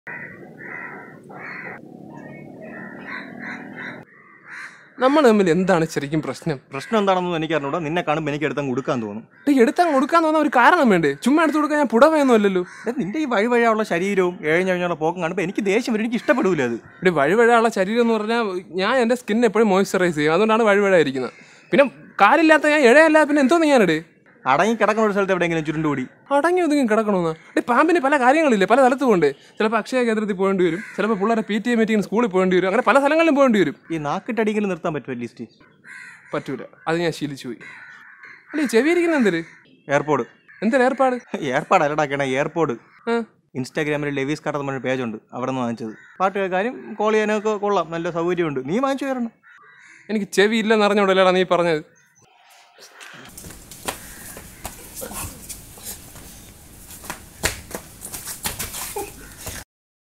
നമ്മൾ തമ്മിൽ എന്താണ് ശരിക്കും പ്രശ്നം പ്രശ്നം എന്താണെന്ന് എനിക്ക് അറിഞ്ഞൂടാ നിന്നെ കാണുമ്പോൾ എനിക്ക് എടുത്തങ്ങ് കൊടുക്കാൻ തോന്നും ഡേ എടുത്താൽ കൊടുക്കാൻ തോന്നുന്ന ഒരു കാരണം വേണ്ടേ ചുമ്മാ എടുത്ത് കൊടുക്കാൻ ഞാൻ പുടവയൊന്നും അല്ലല്ലോ എടാ, നിന്റെ ഈ വഴി വഴിയുള്ള ശരീരവും ഏഴഞ്ഞഴിഞ്ഞുള്ള പോക്കും കാണുമ്പോൾ എനിക്ക് ദേഷ്യം വരും എനിക്ക് ഇഷ്ടപ്പെടൂല അത് ഇവിടെ വഴിവഴയുള്ള ശരീരം എന്ന് പറഞ്ഞാൽ ഞാൻ എൻ്റെ സ്കിൻ എപ്പോഴും മോയ്സ്ചറൈസ് ചെയ്യും അതുകൊണ്ടാണ് വഴിവഴായിരിക്കുന്നത് പിന്നെ കാലില്ലാത്ത ഞാൻ ഇഴയല്ല പിന്നെ എന്തോന്ന് ഞാനിട് അടങ്ങി കിടക്കുന്ന ഒരു സ്ഥലത്ത് എവിടെയെങ്കിലും ചുരുണ്ടുകൂടി അടങ്ങി ഒതുങ്ങി കിടക്കണമെന്ന് ഡേ പാമ്പിന് പല കാര്യങ്ങളില്ലേ പല സ്ഥലത്തും കൊണ്ട് ചിലപ്പോൾ അക്ഷയ കേന്ദ്രത്തിൽ പോകേണ്ടി വരും ചിലപ്പോൾ പിള്ളേരെ പി ടി എ മീറ്റിംഗ് സ്കൂളിൽ പോകേണ്ടി വരും അങ്ങനെ പല സ്ഥലങ്ങളിലും പോകേണ്ടി വരും ഈ നാക്കിട്ടടിക്കൽ നിർത്താൻ പറ്റുമോ ലിസ്റ്റ് പറ്റൂല അത് ഞാൻ ശീലിച്ചു പോയി അല്ലേ ചെവിയിരിക്കുന്ന എന്തൊരു എയർപോർട്ട് എന്തൊരു ഏർപ്പാട് ഏർപ്പാട് അല്ലടാക്കണ എയർപോർട്ട് ആ ഇൻസ്റ്റാഗ്രാമിൽ ലെവീസ് കാർട്ട് എന്നൊരു പേജുണ്ട് അവിടെ നിന്ന് വാങ്ങിച്ചത് പാട്ട് കേൾക്കാനും കോൾ ചെയ്യാനൊക്കെ കൊള്ളാം നല്ല സൗകര്യമുണ്ട് നീ വാങ്ങിച്ചു തരണം എനിക്ക് ചെവി ഇല്ലെന്ന് അറിഞ്ഞോടല്ലേടാ നീ പറഞ്ഞത്